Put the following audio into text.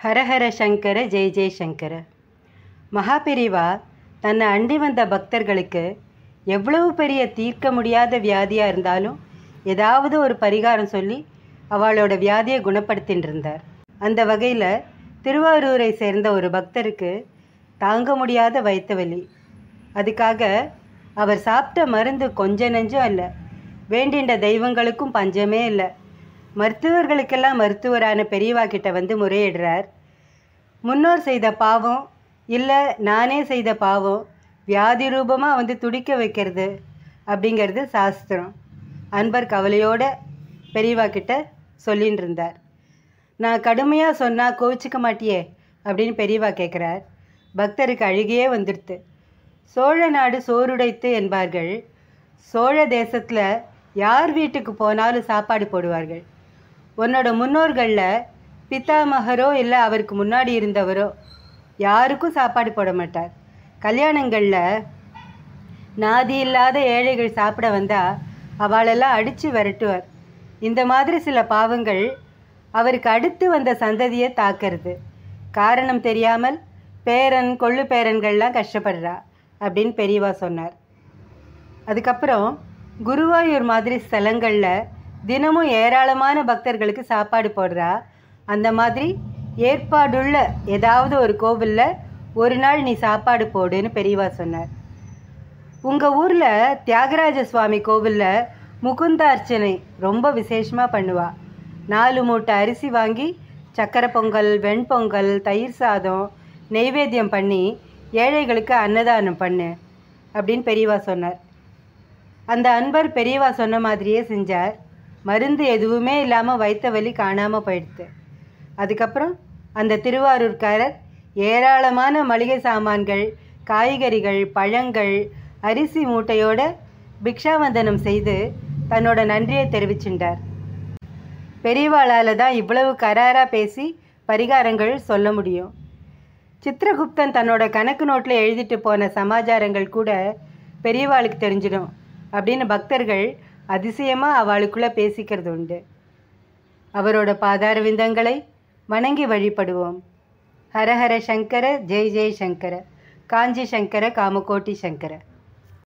ஹரஹர சங்கர ஜெய ஜெய சங்கர மகாபெரிவா தன்னை அண்டி வந்த பக்தர்களுக்கு எவ்வளவு பெரிய தீர்க்க முடியாத வியாதியாக இருந்தாலும் ஏதாவது ஒரு பரிகாரம் சொல்லி அவளோட வியாதியை குணப்படுத்தின்னு இருந்தார் அந்த வகையில் திருவாரூரை சேர்ந்த ஒரு பக்தருக்கு தாங்க முடியாத வயிற்று வலி அதுக்காக அவர் சாப்பிட்ட மருந்து கொஞ்ச நெஞ்சம் இல்லை வேண்டின்ற தெய்வங்களுக்கும் பஞ்சமே இல்லை மருத்துவர்களுக்கெல்லாம் மருத்துவரான பெரியவா கிட்ட வந்து முறையிடுறார் முன்னோர் செய்த பாவம் இல்லை நானே செய்த பாவம் வியாதி ரூபமாக வந்து துடிக்க வைக்கிறது அப்படிங்கிறது சாஸ்திரம் அன்பர் கவலையோட பெரியவா கிட்ட சொல்லின்னு இருந்தார் நான் கடுமையாக சொன்னால் கோவிச்சிக்க மாட்டியே அப்படின்னு பெரியவா கேட்குறார் பக்தருக்கு அழுகையே வந்துடுது சோழ நாடு சோறுடைத்து என்பார்கள் சோழ தேசத்தில் யார் வீட்டுக்கு போனாலும் சாப்பாடு போடுவார்கள் உன்னோட முன்னோர்களில் பித்தாமகரோ இல்லை அவருக்கு முன்னாடி இருந்தவரோ யாருக்கும் சாப்பாடு போட மாட்டார் கல்யாணங்களில் நாதி இல்லாத ஏழைகள் சாப்பிட வந்தால் அவளெல்லாம் அடித்து விரட்டுவார் இந்த மாதிரி சில பாவங்கள் அவருக்கு அடுத்து வந்த சந்ததியை தாக்கிறது காரணம் தெரியாமல் பேரன் கொள்ளு பேரன்கள்லாம் கஷ்டப்படுறா அப்படின்னு பெரியவா சொன்னார் அதுக்கப்புறம் குருவாயூர் மாதிரி ஸ்தலங்களில் தினமும் ஏராளமான பக்தர்களுக்கு சாப்பாடு போடுறா அந்த மாதிரி ஏற்பாடுள்ள ஏதாவது ஒரு கோவிலில் ஒரு நாள் நீ சாப்பாடு போடுன்னு பெரியவா சொன்னார் உங்கள் ஊரில் தியாகராஜ சுவாமி கோவிலில் முகுந்த அர்ச்சனை ரொம்ப விசேஷமாக பண்ணுவா நாலு மூட்டை அரிசி வாங்கி சக்கரை பொங்கல் வெண்பொங்கல் தயிர் சாதம் நெய்வேத்தியம் பண்ணி ஏழைகளுக்கு அன்னதானம் பண்ணு அப்படின்னு பெரியவா சொன்னார் அந்த அன்பர் பெரியவா சொன்ன மாதிரியே செஞ்சார் மருந்து எதுவுமே இல்லாமல் வைத்த வலி காணாமல் போயிடுது அதுக்கப்புறம் அந்த திருவாரூர்காரர் ஏராளமான மளிகை சாமான்கள் காய்கறிகள் பழங்கள் அரிசி மூட்டையோட பிக்ஷாவந்தனம் செய்து தன்னோட நன்றியை தெரிவிச்சின்றார் பெரியவாளால் தான் இவ்வளவு கராராக பேசி பரிகாரங்கள் சொல்ல முடியும் சித்திரகுப்தன் தன்னோட கணக்கு நோட்டில் எழுதிட்டு போன சமாச்சாரங்கள் கூட பெரியவாளுக்கு தெரிஞ்சிடும் அப்படின்னு பக்தர்கள் அதிசயமாக அவளுக்குள்ளே பேசிக்கிறது உண்டு அவரோட பாதார விந்தங்களை வணங்கி வழிபடுவோம் ஹரஹர சங்கர ஜெய் ஜெய் சங்கர காஞ்சி சங்கர காமகோட்டி சங்கர